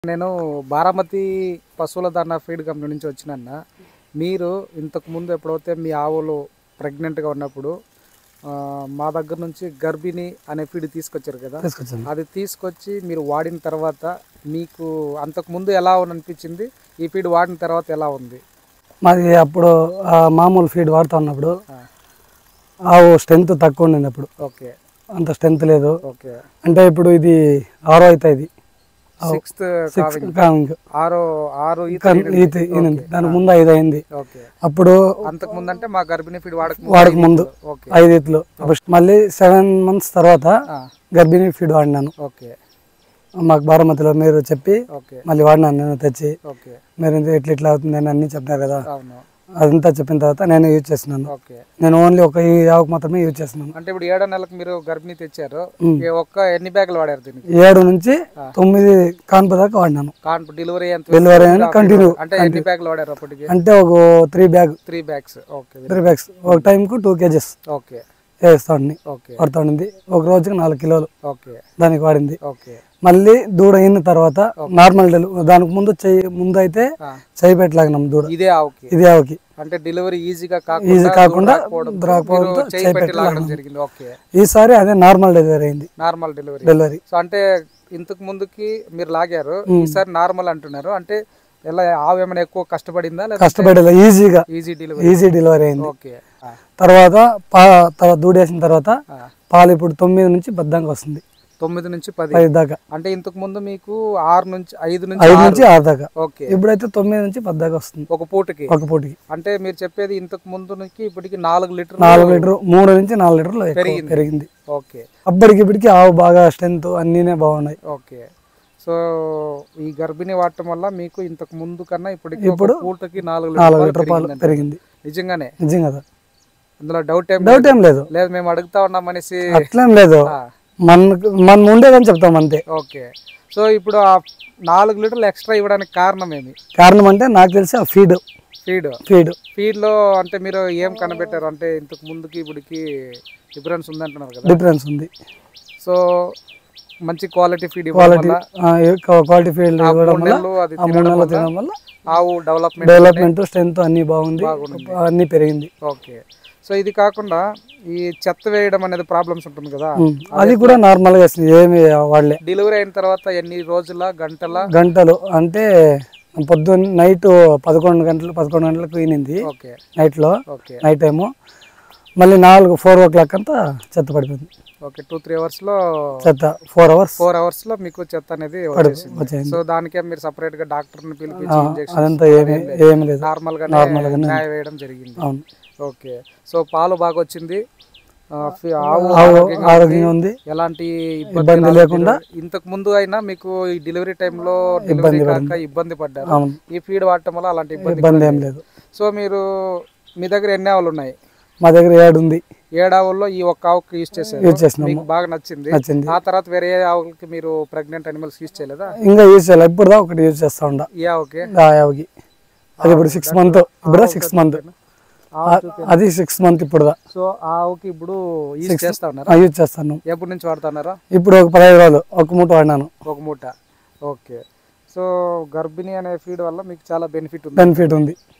నేను బారామతి పశువుల దానా ఫీడ్ కంపెనీ నుంచి వచ్చినన్న మీరు ఇంతకు ముందు ఎప్పుడైతే మీ ఆవులు ప్రెగ్నెంట్గా ఉన్నప్పుడు ఆ, మా దగ్గర నుంచి గర్భిణి అనే ఫీడ్ తీసుకొచ్చారు కదా తీసుకొచ్చాను అది తీసుకొచ్చి మీరు వాడిన తర్వాత మీకు అంతకు ముందు ఎలా అనిపించింది ఈ ఫీడ్ వాడిన తర్వాత ఎలా ఉంది మాది అప్పుడు ఆ మామూలు ఫీడ్ వాడుతా ఉన్నప్పుడు ఆ, ఆవు స్ట్రెంత్ తక్కువ ఉండింది అప్పుడు ఓకే అంత స్ట్రెంత్ లేదు ఓకే అంటే ఇప్పుడు ఇది ఆరో అవుతుంది సిక్స్త్ సిక్స్ కావింగ్ ఆరో ఆరు ఈత ఈత ఈనింది దానికి ముందు ఐదు అయింది ఓకే అప్పుడు అంతకు ముందు అంటే మా గర్భిణి ఫీడ్ వాడక వాడక ముందు ఓకే ఐదు ఈతలు ఫస్ట్ మళ్ళీ సెవెన్ మంత్స్ తర్వాత ఆ, గర్భిణీ ఫీడ్ వాడినాను ఓకే మాకు బారామతిలో మీరు చెప్పి ఓకే మళ్ళీ వాడినాను నేను తెచ్చి ఓకే మీరు ఇది ఇట్లా ఇట్లా అవుతుంది అని అన్ని చెప్పినారు కదా అవును అదంతా చెప్పిన తర్వాత నేను యూజ్ చేస్తున్నాను ఓకే నేను ఓన్లీ ఒక ఈ ఆవుకు మాత్రమే యూజ్ చేస్తున్నాను అంటే ఇప్పుడు ఏడో నెలకు మీరు గర్భిణి తెచ్చారు ఉమ్. ఈ ఒక్క ఎన్ని బ్యాగులు వాడారు దీనికి ఏడు నుంచి తొమ్మిది కాన్పు దాకా వాడినాను కాన్పు డెలివరీ ఎంత డెలివరీ అయినా కంటిన్యూ అంటే ఎన్ని బ్యాగులు వాడారు అప్పటికి అంటే ఒక three bag three bags okay three bags ఒక టైంకు టూ కేజెస్ ఓకే వేస్తా ఉండి ఓకే పడుతూ ఉండింది ఒక రోజుకి నాలుగు కిలోలు ఓకే దానికి వాడింది ఓకే మళ్ళీ దూడ అయిన తర్వాత నార్మల్ డెలివరీ దానికి ముందు చెయ్యి ముందు అయితే ఆ. చెయ్యి పెట్టలాగినాం దూడ ఇదే ఆవుకి ఇది ఆవుకి అంటే డెలివరీ ఈజీగా ఈజీ కాకుండా కాకుండా రాకపోవడం రాకపోవడంతో మీరు చేయి చేయి పెట్టి పెట్టి లాగడం లాగడం. జరిగింది ఓకే ఈసారి అదే నార్మల్ డెలివరీ అయింది నార్మల్ డెలివరీ డెలివరీ సో అంటే ఇంతకు ముందుకి మీరు లాగారు ఈసారి నార్మల్ అంటున్నారు అంటే ఎలా ఆవు ఏమైనా ఎక్కువ కష్టపడిందా లేదా కష్టపడేలా ఈజీగా ఈజీ డెలివరీ ఈజీ డెలివరీ అయింది ఓకే ఆ, తర్వాత పా తర్వాత దూడేసిన తర్వాత ఆ. పాలు ఇప్పుడు తొమ్మిది నుంచి బద్దంగా వస్తుంది తొమ్మిది నుంచి పది పది దాకా అంటే ఇంతకు ముందు మీకు ఆరు నుంచి ఐదు నుంచి ఐదు ఆరు. నుంచి ఆరు దాకా ఓకే ఇప్పుడైతే తొమ్మిది నుంచి పది దాకా వస్తుంది ఒక పూటకి ఒక పూటకి అంటే మీరు చెప్పేది ఇంతకు ముందు నుంచి ఇప్పటికి నాలుగు లీటర్ నాలుగు లీటర్ మూడు నుంచి నాలుగు లీటర్లు ఎక్కువ పెరిగింది. పెరిగింది ఓకే అప్పటికి ఇప్పటికి ఆవు బాగా స్ట్రెంత్ అన్నీనే బాగున్నాయి ఓకే సో ఈ గర్భిణి వాడటం వల్ల మీకు ఇంతకు ముందు కన్నా ఇప్పటికి ఇప్పుడు ఒక పూటకి నాలుగు నాలుగు లీటర్ లీటర్ పాలు పెరిగింది నిజంగానే నిజం కదా అందులో డౌట్ ఏం డౌట్ ఏం లేదు లేదు మేము అడుగుతా ఉన్నాం అనేసి అట్లేం లేదు ఆ, మనకు మనం ఉండేదని చెప్తాం అంతే ఓకే సో ఇప్పుడు ఆ నాలుగు లీటర్లు ఎక్స్ట్రా ఇవ్వడానికి కారణం ఏమి కారణం అంటే నాకు తెలిసి ఆ ఫీడ్ ఫీడ్ ఫీడ్ ఫీడ్ లో అంటే మీరు ఏం కనిపెట్టారు అంటే ఇంతకు ముందుకి ఇప్పటికి డిఫరెన్స్ ఉందంటున్నారు కదా డిఫరెన్స్ ఉంది సో మంచి క్వాలిటీ ఫీడ్ ఇవ్వడం క్వాలిటీ వల్ల క్వాలిటీ ఫీడ్ ఇవ్వడం మూడు వల్ల నెలలు అది ఆ మూడు నెలలు తినడం వల్ల ఆవు డెవలప్మెంట్ డెవలప్మెంట్ స్ట్రెంత్ అన్ని బాగుంది అన్ని పెరిగింది ఓకే సో ఇది కాకుండా ఈ చెత్త వేయడం అనేది ప్రాబ్లమ్స్ ఉంటుంది కదా ఉమ్. అది కూడా నార్మల్ గా వస్తుంది ఏమి వాడలే డెలివరీ అయిన తర్వాత ఎన్ని రోజుల గంటల గంటలు అంటే పొద్దున్న నైట్ పదకొండు గంటలు పదకొండు గంటలకు ఈనింది ఓకే నైట్లో ఓకే నైట్ టైము మళ్ళీ నాలుగు ఫోర్ ఓ క్లాక్ అంతా చెత్త పడిపోయింది ఓకే టూ త్రీ అవర్స్ లో చెత్త ఫోర్ అవర్స్ ఫోర్ అవర్స్ లో మీకు చెత్త అనేది వచ్చేసింది వచ్చేసింది సో దానికే మీరు సపరేట్ గా డాక్టర్ ని పిలిపించి ఇంజెక్షన్ అదంతా ఏమి ఏమి లేదు నార్మల్ గా Normal గానే న్యాయ వేయడం జరిగింది అవును ఓకే సో పాలు బాగా వచ్చింది ఆ, ఫి- ఆవు ఆవు ఆరోగ్యంగా ఉంది. ఆరోగ్యంగా ఉంది ఎలాంటి ఇబ్బంది రాలేదు. లేకుండా ఇంతకు ముందు అయినా మీకు ఈ డెలివరీ టైంలో డెలివరీ కాక ఇబ్బంది పడ్డారు అవును ఈ ఫీడ్ వాడటం వల్ల అలాంటి ఇబ్బంది ఇబ్బంది ఏం లేదు సో మీరు మీ దగ్గర ఎన్ని ఆవులు ఉన్నాయి మా దగ్గర ఏడు ఉంది ఏడు ఆవుల్లో ఈ ఒక్క ఆవుకి యూజ్ చేశారు యూజ్ చేసినాము మీకు బాగా నచ్చింది నచ్చింది ఆ తర్వాత వేరే ఏ ఆవులకి మీరు ప్రెగ్నెంట్ అనిమల్స్ యూజ్ చేయలేదా ఇంకా యూజ్ చేయాలి ఇప్పుడు దా ఒకటి యూజ్ చేస్తా ఉండ ఈ ఆవుకి ఆ యావకి అది ఇప్పుడు సిక్స్ మంత్ ఇప్పుడు సిక్స్ మంత్ అది సిక్స్ మంత్ ఇప్పుడు దా సో ఆ ఆవుకి ఇప్పుడు యూజ్ చేస్తా ఉన్నారా యూజ్ చేస్తాను ఎప్పటి నుంచి వాడుతున్నారా ఇప్పుడు ఒక పదహైదు రోజులు ఒక మూట వాడినాను ఒక మూట ఓకే సో గర్భిణి అనే ఫీడ్ వల్ల మీకు చాలా బెనిఫిట్ ఉంది బెనిఫిట్ ఉంది